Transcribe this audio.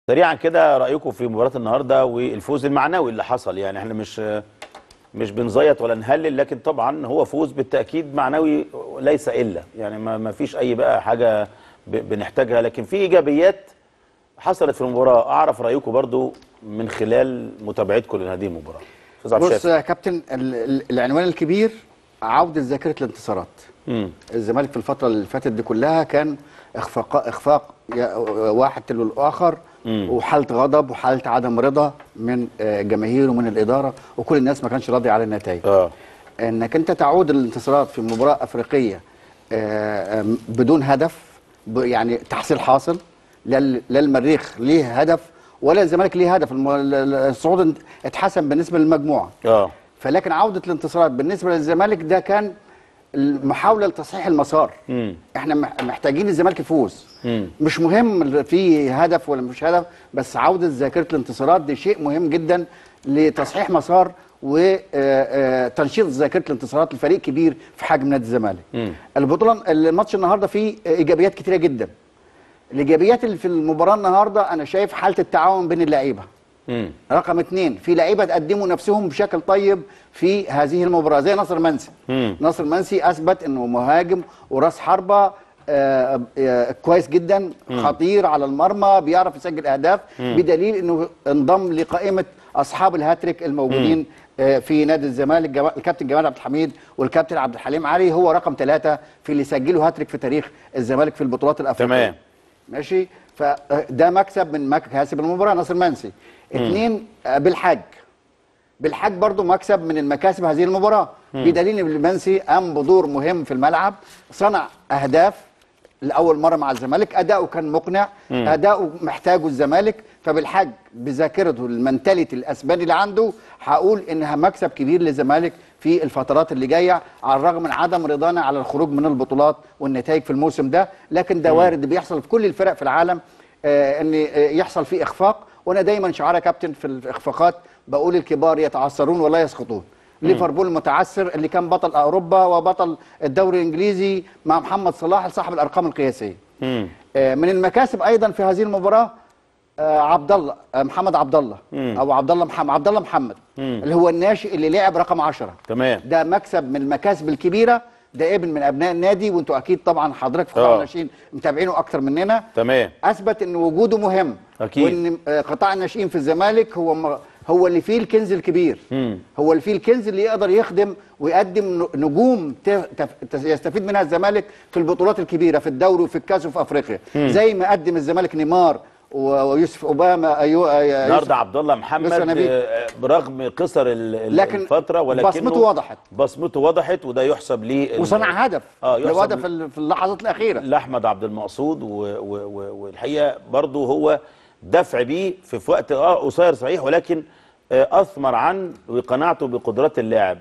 سريعا كده رايكم في مباراه النهارده والفوز المعنوي اللي حصل يعني احنا مش مش بنزيط ولا نهلل لكن طبعا هو فوز بالتاكيد معنوي ليس الا يعني ما ما فيش اي بقى حاجه ب- بنحتاجها لكن في ايجابيات حصلت في المباراه اعرف رايكم برضو من خلال متابعتكم لهذه المباراه استاذ عبد بص الشافي يا كابتن ال- ال- العنوان الكبير عودة ذاكرة الانتصارات مم. الزمالك في الفترة اللي فاتت دي كلها كان اخفاق اخفاق يا- واحد تلو الاخر وحالة غضب وحالة عدم رضا من آه، الجماهير ومن الإدارة وكل الناس ما كانش راضي على النتائج اه انك انت تعود الانتصارات في مباراه افريقيه آه، آم، بدون هدف ب- يعني تحصيل حاصل لا ال- لا المريخ ليه هدف ولا الزمالك ليه هدف الم- ال- ال- الصعود انت- اتحسم بالنسبه للمجموعه اه فلكن عوده الانتصارات بالنسبه للزمالك ده كان المحاوله لتصحيح المسار مم. احنا مح- محتاجين الزمالك يفوز مم. مش مهم في هدف ولا مش هدف بس عوده ذاكره الانتصارات دي شيء مهم جدا لتصحيح مسار وتنشيط ذاكره الانتصارات لفريق كبير في حجم نادي الزمالك. البطوله الماتش النهارده فيه ايجابيات كتيره جدا. الايجابيات اللي في المباراه النهارده انا شايف حاله التعاون بين اللعيبه. مم. رقم اثنين في لعيبه تقدموا نفسهم بشكل طيب في هذه المباراه زي ناصر منسي مم. ناصر منسي اثبت انه مهاجم وراس حربه آه، آه، كويس جدا خطير على المرمى بيعرف يسجل اهداف بدليل انه انضم لقائمه اصحاب الهاتريك الموجودين آه، في نادي الزمالك جما- الكابتن جمال عبد الحميد والكابتن عبد الحليم علي هو رقم ثلاثه في اللي سجلوا هاتريك في تاريخ الزمالك في البطولات الافريقيه تمام. ماشي فده مكسب من مكاسب المباراه ناصر منسي اثنين آه، بالحاج بالحاج برضو مكسب من المكاسب هذه المباراه بدليل ان المنسي قام بدور مهم في الملعب صنع اهداف لاول مره مع الزمالك اداؤه كان مقنع اداؤه محتاجه الزمالك فبالحاج بذاكرته المنتاليتي الاسباني اللي عنده هقول انها مكسب كبير للزمالك في الفترات اللي جايه على الرغم من عدم رضانا على الخروج من البطولات والنتائج في الموسم ده لكن ده وارد بيحصل في كل الفرق في العالم آه، ان آه، يحصل فيه اخفاق وانا دايما شعار يا كابتن في الاخفاقات بقول الكبار يتعثرون ولا يسقطون ليفربول المتعثر اللي كان بطل اوروبا وبطل الدوري الانجليزي مع محمد صلاح صاحب الارقام القياسيه مم. آه، من المكاسب ايضا في هذه المباراه آه، عبد الله آه، محمد عبد الله او عبد الله محمد عبد الله محمد اللي هو الناشئ اللي لعب رقم 10 تمام ده مكسب من المكاسب الكبيره ده ابن من ابناء النادي وانتوا اكيد طبعا حضرتك في قطاع آه. الناشئين متابعينه اكتر مننا تمام اثبت ان وجوده مهم أكيد. وان آه، قطاع الناشئين في الزمالك هو م- هو اللي فيه الكنز الكبير مم. هو اللي فيه الكنز اللي يقدر يخدم ويقدم ن- نجوم ت- تف- ت- يستفيد منها الزمالك في البطولات الكبيره في الدوري وفي الكاس وفي افريقيا زي ما قدم الزمالك نيمار و- ويوسف اوباما أيو أي- يوسف النهارده عبد الله محمد يوسف نبيل. آه، برغم قصر ال- ال- لكن الفتره ولكنه بصمته وضحت. بصمته وضحت وده يحسب ليه وصنع هدف اه لو يحسب هدف ال- في اللحظات الاخيره لاحمد عبد المقصود و- و- و- والحقيقه برضه هو دفع بيه في في وقت اه قصير صحيح ولكن آه، اثمر عن وقناعته بقدرات اللاعب